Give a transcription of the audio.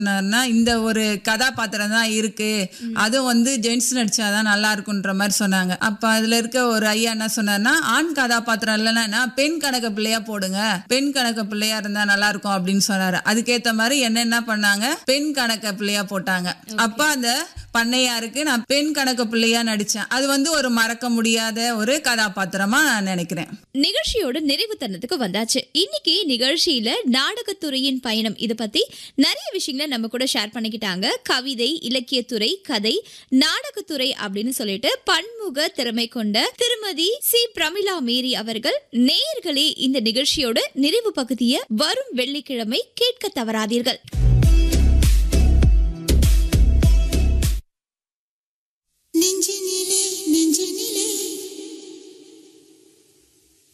சொன்னாருன்னா இந்த ஒரு கதாபாத்திரம் தான் இருக்கு அதுவும் வந்து ஜென்ஸ் நடிச்சாதான் நல்லா இருக்குன்ற மாதிரி சொன்னாங்க அப்ப அதுல இருக்க ஒரு ஐயா என்ன சொன்னாருன்னா ஆண் கதாபாத்திரம் இல்லைன்னா பெண் கணக்க பிள்ளையா போடுங்க பெண் கணக்க பிள்ளையா இருந்தா நல்லா இருக்கும் அப்படின்னு சொன்னாரு அதுக்கேத்த மாதிரி என்ன என்ன பண்ணாங்க பெண் கணக்க பிள்ளையா போட்டாங்க அப்ப அந்த பண்ணையாருக்கு நான் பெண் கணக்கு பிள்ளையா நடிச்சேன் அது வந்து ஒரு மறக்க முடியாத ஒரு கதாபாத்திரமா நான் நினைக்கிறேன் நிகழ்ச்சியோட நிறைவு தருணத்துக்கு வந்தாச்சு இன்னைக்கு நிகழ்ச்சியில நாடகத்துறையின் பயணம் இத பத்தி நிறைய விஷயங்களை நம்ம கூட ஷேர் பண்ணிக்கிட்டாங்க கவிதை இலக்கியத்துறை கதை நாடகத்துறை அப்படின்னு சொல்லிட்டு பன்முக திறமை கொண்ட திருமதி சி பிரமிளா மேரி அவர்கள் நேயர்களே இந்த நிகழ்ச்சியோட நிறைவு பகுதியை வரும் வெள்ளிக்கிழமை கேட்க தவறாதீர்கள்